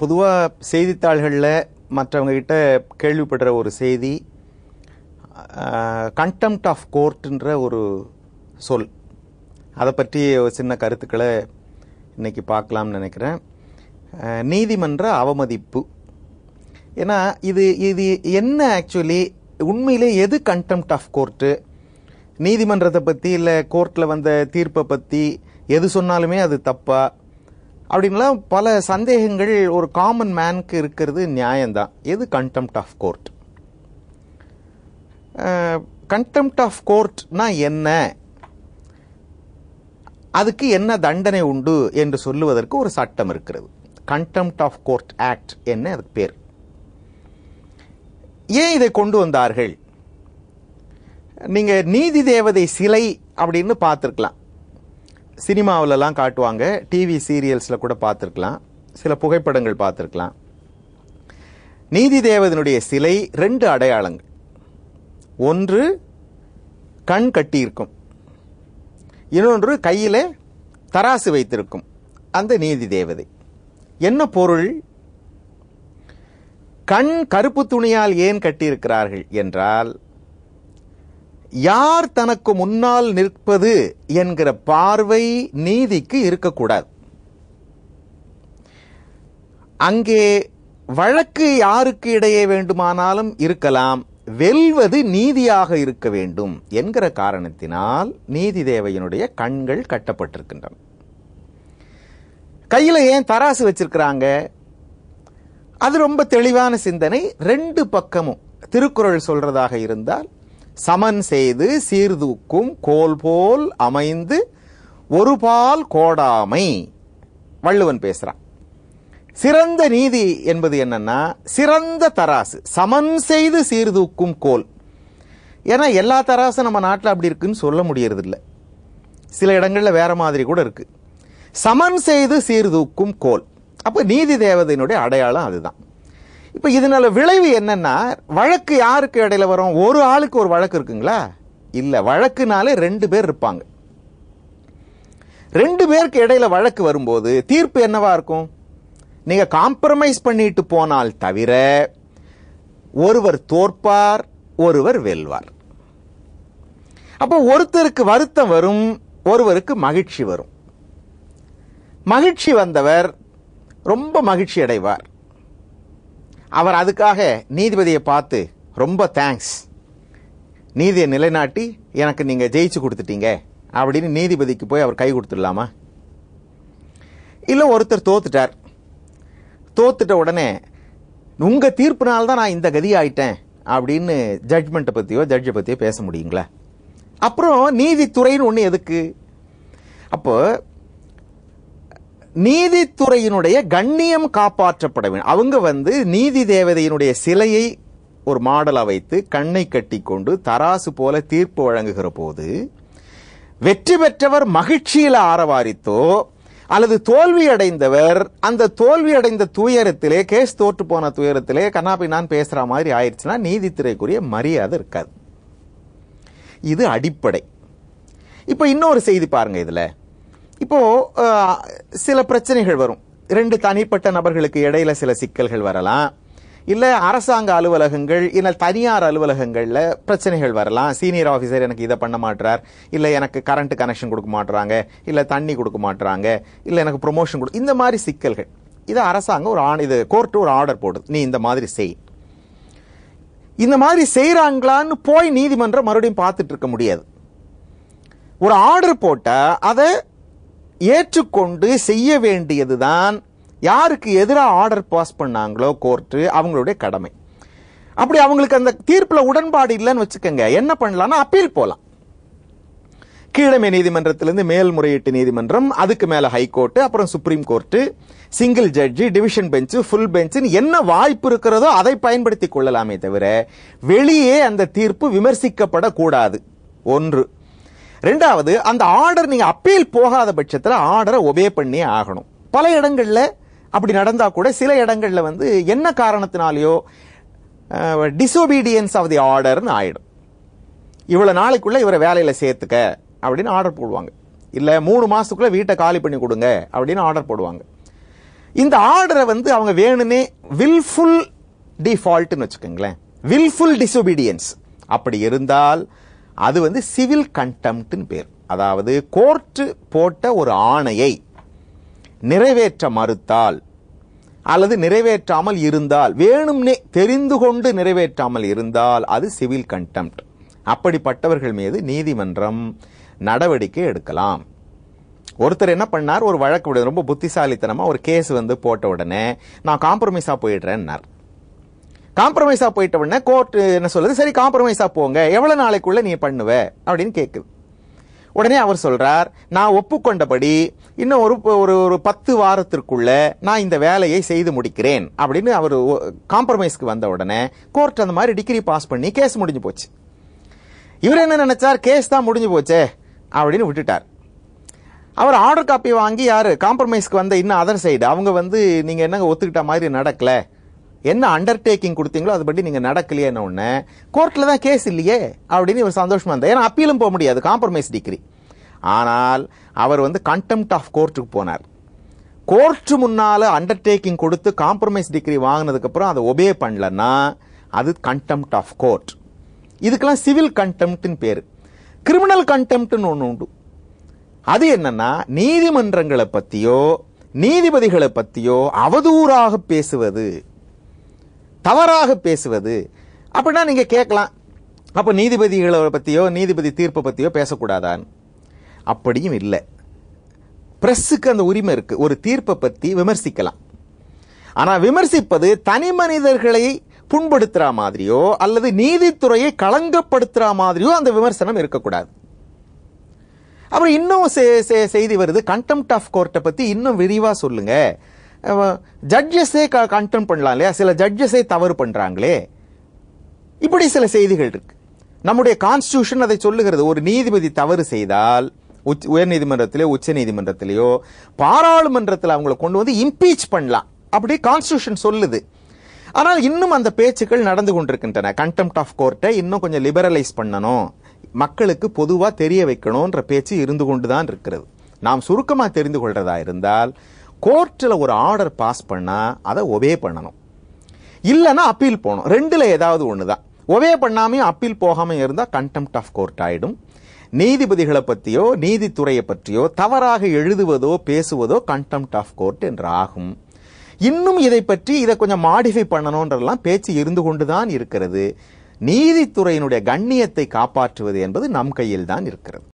பொதுவாக செய்தித்தாள்களில் மற்றவங்க கிட்ட கேள்விப்படுற ஒரு செய்தி கண்டெம்ட் ஆஃப் கோர்ட்ன்ற ஒரு சொல் அதை பற்றி ஒரு சின்ன கருத்துக்களை இன்னைக்கு பார்க்கலாம்னு நினைக்கிறேன் அஹ், நீதிமன்ற அவமதிப்பு ஏன்னா இது இது என்ன ஆக்சுவலி உண்மையிலே எது கண்டெம்ட் ஆஃப் கோர்ட்டு நீதிமன்றத்தை பற்றி இல்லை கோர்ட்டில் வந்த தீர்ப்பை பற்றி எது சொன்னாலுமே அது தப்பா அப்படின்லாம் பல சந்தேகங்கள் ஒரு காமன் மேனுக்கு இருக்கிறது நியாயம்தான் எது contempt of court contempt of கோர்ட்னா என்ன அதுக்கு என்ன தண்டனை உண்டு என்று சொல்லுவதற்கு ஒரு சட்டம் இருக்கிறது கண்டெம்ட் ஆஃப் கோர்ட் ஆக்ட் என்ன அதுக்கு பேர் ஏன் இதை கொண்டு வந்தார்கள் நீங்க நீதி தேவதை சிலை அப்படின்னு பார்த்துருக்கலாம் சினிமாவிலலாம் காட்டுவாங்க டிவி சீரியல்ஸில் கூட பார்த்துருக்கலாம் சில புகைப்படங்கள் பார்த்துருக்கலாம் நீதி தேவதனுடைய சிலை ரெண்டு அடையாளங்கள் ஒன்று கண் கட்டியிருக்கும் இன்னொன்று கையில தராசு வைத்திருக்கும் அந்த நீதி தேவதை என்ன பொருள் கண் கருப்பு துணியால் ஏன் கட்டியிருக்கிறார்கள் என்றால் யார் தனக்கு முன்னால் நிற்பது என்கிற பார்வை நீதிக்கு இருக்கக்கூடாது அங்கே வழக்கு யாருக்கு இடையே வேண்டுமானாலும் இருக்கலாம் வெல்வது நீதியாக இருக்க வேண்டும் என்கிற காரணத்தினால் நீதி தேவையினுடைய கண்கள் கட்டப்பட்டிருக்கின்றன கையில ஏன் தராசு வச்சிருக்கிறாங்க அது ரொம்ப தெளிவான சிந்தனை ரெண்டு பக்கமும் திருக்குறள் சொல்றதாக இருந்தால் சமன் செய்து சீர்தூக்கும் கோல் போல் அமைந்து ஒரு பால் கோடாமை வள்ளுவன் பேசுறான் சிறந்த நீதி என்பது என்னன்னா சிறந்த தராசு சமன் செய்து சீர்தூக்கும் கோல் ஏன்னா எல்லா தராசும் நம்ம நாட்டில் அப்படி இருக்குன்னு சொல்ல முடியறதில்ல சில இடங்கள்ல வேற மாதிரி கூட இருக்கு சமன் செய்து சீர்தூக்கும் கோல் அப்ப நீதி தேவதையினுடைய அடையாளம் அதுதான் இப்ப இதனால விளைவு என்னன்னா வழக்கு யாருக்கு இடையில வரும் ஒரு ஆளுக்கு ஒரு வழக்கு இருக்குங்களா இல்ல வழக்குனாலே ரெண்டு பேர் இருப்பாங்க ரெண்டு பேருக்கு இடையில வழக்கு வரும்போது தீர்ப்பு என்னவா இருக்கும் நீங்க காம்ப்ரமைஸ் பண்ணிட்டு போனால் தவிர ஒருவர் தோற்பார் ஒருவர் வெல்வார் அப்போ ஒருத்தருக்கு வருத்தம் வரும் ஒருவருக்கு மகிழ்ச்சி வரும் மகிழ்ச்சி வந்தவர் ரொம்ப மகிழ்ச்சி அடைவார் அவர் அதுக்காக நீதிபதியை பார்த்து ரொம்ப தேங்க்ஸ் நீதியை நிலைநாட்டி எனக்கு நீங்க ஜெயிச்சு கொடுத்துட்டீங்க அப்படின்னு நீதிபதிக்கு போய் அவர் கை கொடுத்துடலாமா இல்ல ஒருத்தர் தோத்துட்டார் தோத்துட்ட உடனே உங்க தீர்ப்புனால தான் நான் இந்த கதி ஆயிட்டேன் அப்படின்னு ஜட்மெண்ட்டை பத்தியோ ஜட்ஜை பத்தியோ பேச முடியுங்களா அப்புறம் நீதித்துறைன்னு ஒண்ணு எதுக்கு அப்போ நீதித்துறையினுடைய கண்ணியம் காப்பாற்றப்பட வேண்டும் அவங்க வந்து நீதி தேவதையினுடைய சிலையை ஒரு மாடலா வைத்து கண்ணை கட்டி கொண்டு தராசு போல தீர்ப்பு வழங்குகிற போது வெற்றி பெற்றவர் மகிழ்ச்சியில ஆரவாரித்தோ அல்லது தோல்வி அடைந்தவர் அந்த தோல்வி அடைந்த துயரத்திலே கேஸ் தோற்று போன துயரத்திலே கண்ணாபி நான் பேசுற மாதிரி ஆயிடுச்சுன்னா நீதித்துறைக்குரிய மரியாதை இருக்காது இது அடிப்படை இப்போ இன்னொரு செய்தி பாருங்க இதுல இப்போ அஹ், சில பிரச்சனைகள் வரும் ரெண்டு தனிப்பட்ட நபர்களுக்கு இடையில சில சிக்கல்கள் வரலாம் இல்ல அரசாங்க அலுவலகங்கள் இல்ல தனியார் அலுவலகங்கள்ல பிரச்சனைகள் வரலாம் சீனியர் ஆபீசர் எனக்கு இதை பண்ண மாட்டார் இல்ல எனக்கு கரண்ட் கனெக்ஷன் கொடுக்க மாட்டாங்க இல்ல தண்ணி கொடுக்க மாட்டாங்க இல்ல எனக்கு ப்ரொமோஷன் கொடு இந்த மாதிரி சிக்கல்கள் இது அரசாங்கம் ஒரு ஆண் இது கோர்ட்டு ஒரு ஆர்டர் போடுது நீ இந்த மாதிரி செய் இந்த மாதிரி செய்றாங்களான்னு போய் நீதிமன்றம் மறுபடியும் பார்த்துட்டு இருக்க முடியாது ஒரு ஆர்டர் போட்டா அதை ஏற்றுக்கொண்டு செய்ய வேண்டியதுதான் யாருக்கு எதிராக ஆர்டர் பாஸ் பண்ணாங்களோ கோர்ட்டு அவங்களுடைய கடமை அப்படி அவங்களுக்கு அந்த தீர்ப்புல உடன்பாடு இல்லைன்னு வச்சுக்கோங்க என்ன பண்ணலாம்னா அப்பீல் போலாம் கீழமை நீதிமன்றத்திலிருந்து மேல்முறையீட்டு நீதிமன்றம் அதுக்கு மேல ஹைகோர்ட் அப்புறம் சுப்ரீம் கோர்ட் சிங்கிள் ஜட்ஜி டிவிஷன் பெஞ்ச் ஃபுல் பெஞ்ச் என்ன வாய்ப்பு இருக்கிறதோ அதை பயன்படுத்திக் கொள்ளலாமே தவிர வெளியே அந்த தீர்ப்பு விமர்சிக்கப்படக்கூடாது ஒன்று ரெண்டாவது அந்த ஆர்டர் நீங்க அப்பீல் போகாத பட்சத்தில் ஆர்டரை ஒபே பண்ணி ஆகணும் பல இடங்கள்ல அப்படி நடந்தா கூட சில இடங்கள்ல வந்து என்ன காரணத்தினாலேயோ டிசோபீடியன்ஸ் ஆஃப் தி ஆர்டர்னு ஆயிடும் இவ்வளவு நாளைக்குள்ள இவரை வேலையில சேர்த்துக்க அப்படின்னு ஆர்டர் போடுவாங்க இல்ல மூணு மாசத்துக்குள்ள வீட்டை காலி பண்ணி கொடுங்க அப்படின்னு ஆர்டர் போடுவாங்க இந்த ஆர்டரை வந்து அவங்க வேணும்னே வில்ஃபுல் டிஃபால்ட்னு வச்சுக்கோங்களேன் வில்ஃபுல் டிசொபீடியன்ஸ் அப்படி இருந்தால் அது வந்து சிவில் கண்டெம்ட்னு பேர் அதாவது கோர்ட்டு போட்ட ஒரு ஆணையை நிறைவேற்ற மறுத்தால் அல்லது நிறைவேற்றாமல் இருந்தால் வேணும்னே தெரிந்து கொண்டு நிறைவேற்றாமல் இருந்தால் அது சிவில் கண்டெம்ட் அப்படிப்பட்டவர்கள் மீது நீதிமன்றம் நடவடிக்கை எடுக்கலாம் ஒருத்தர் என்ன பண்ணார் ஒரு வழக்கு விட ரொம்ப புத்திசாலித்தனமா ஒரு கேஸ் வந்து போட்ட உடனே நான் காம்ப்ரமைஸா போயிடுறேன்னார் காம்ப்ரமைஸா போயிட்ட உடனே கோர்ட் என்ன சொல்லுது சரி காம்ப்ரமைஸா போங்க எவ்வளவு நாளைக்குள்ள நீ பண்ணுவ அப்படின்னு கேக்குது உடனே அவர் சொல்றார் நான் ஒப்புக்கொண்டபடி இன்னும் ஒரு ஒரு ஒரு பத்து வாரத்திற்குள்ள நான் இந்த வேலையை செய்து முடிக்கிறேன் அப்படின்னு அவர் காம்ப்ரமைஸ்க்கு வந்த உடனே கோர்ட் அந்த மாதிரி டிகிரி பாஸ் பண்ணி கேஸ் முடிஞ்சு போச்சு இவர் என்ன நினைச்சார் கேஸ் தான் முடிஞ்சு போச்சே அப்படின்னு விட்டுட்டார் அவர் ஆர்டர் காப்பி வாங்கி யாரு காம்ப்ரமைஸ்க்கு வந்த இன்னும் அதர் சைடு அவங்க வந்து நீங்க என்னங்க ஒத்துக்கிட்ட மாதிரி நடக்கல என்ன அண்டர்டேக்கிங் கொடுத்தீங்களோ அதுபடி நீங்க நடக்கலையே உடனே கோர்ட்ல தான் கேஸ் இல்லையே அப்படின்னு இவர் சந்தோஷமா இருந்தார் ஏன்னா அப்பீலும் போக முடியாது காம்ப்ரமைஸ் டிகிரி ஆனால் அவர் வந்து கண்டெம்ட் ஆஃப் கோர்ட்டுக்கு போனார் கோர்ட் முன்னால அண்டர்டேக்கிங் கொடுத்து காம்ப்ரமைஸ் டிகிரி வாங்கினதுக்கு அப்புறம் அதை ஒபே பண்ணலன்னா அது கண்டெம்ட் ஆஃப் கோர்ட் இதுக்கெல்லாம் சிவில் கண்டெம்ட்னு பேரு கிரிமினல் கண்டெம்ட்னு ஒன்று உண்டு அது என்னன்னா நீதிமன்றங்களை பத்தியோ நீதிபதிகளை பத்தியோ அவதூறாக பேசுவது தவறாக பேசுவது அப்படின்னா நீங்க கேட்கலாம் அப்ப நீதிபதிகளை பத்தியோ நீதிபதி தீர்ப்பை பத்தியோ பேசக்கூடாதான் அப்படியும் இல்லை பிரஸுக்கு அந்த உரிமை இருக்கு ஒரு தீர்ப்பை பத்தி விமர்சிக்கலாம் ஆனா விமர்சிப்பது தனி மனிதர்களை புண்படுத்துற மாதிரியோ அல்லது நீதித்துறையை களங்கப்படுத்துற மாதிரியோ அந்த விமர்சனம் இருக்கக்கூடாது அப்புறம் இன்னும் செ- செ- செய்தி வருது கண்டெம்ட் ஆஃப் கோர்ட்டை பத்தி இன்னும் விரிவா சொல்லுங்க ஜட்ஜஸே கண்டெம் பண்ணலாம் இல்லையா சில ஜட்ஜஸே தவறு பண்றாங்களே இப்படி சில செய்திகள் இருக்கு நம்முடைய கான்ஸ்டியூஷன் அதை சொல்லுகிறது ஒரு நீதிபதி தவறு செய்தால் உச்ச- உயர் நீதிமன்றத்திலேயோ உச்ச நீதிமன்றத்திலேயோ பாராளுமன்றத்தில் அவங்களை கொண்டு வந்து இம்பீச் பண்ணலாம் அப்படி கான்ஸ்டியூஷன் சொல்லுது ஆனால் இன்னும் அந்த பேச்சுக்கள் நடந்து கொண்டிருக்கின்றன கண்டெம்ட் ஆஃப் கோர்ட்டை இன்னும் கொஞ்சம் லிபரலைஸ் பண்ணணும் மக்களுக்கு பொதுவா தெரிய வைக்கணும்ன்ற பேச்சு இருந்து கொண்டுதான் இருக்கிறது நாம் சுருக்கமா தெரிந்து கொள்றதா இருந்தால் கோர்ட்டில் ஒரு ஆர்டர் பாஸ் பண்ணா அதை ஒபே பண்ணணும் இல்லைன்னா அப்பீல் போகணும் ரெண்டுல ஏதாவது ஒன்று தான் ஒவே பண்ணாமையும் அப்பீல் போகாம இருந்தா கண்டெம்ட் ஆஃப் கோர்ட் ஆயிடும் நீதிபதிகளை பற்றியோ நீதித்துறையை பற்றியோ தவறாக எழுதுவதோ பேசுவதோ கண்டெம்ட் ஆஃப் கோர்ட் என்று ஆகும் இன்னும் இதை பற்றி இதை கொஞ்சம் மாடிஃபை பண்ணணும்ன்றதெல்லாம் பேச்சு இருந்து கொண்டுதான் இருக்கிறது நீதித்துறையினுடைய கண்ணியத்தை காப்பாற்றுவது என்பது நம் கையில் தான் இருக்கிறது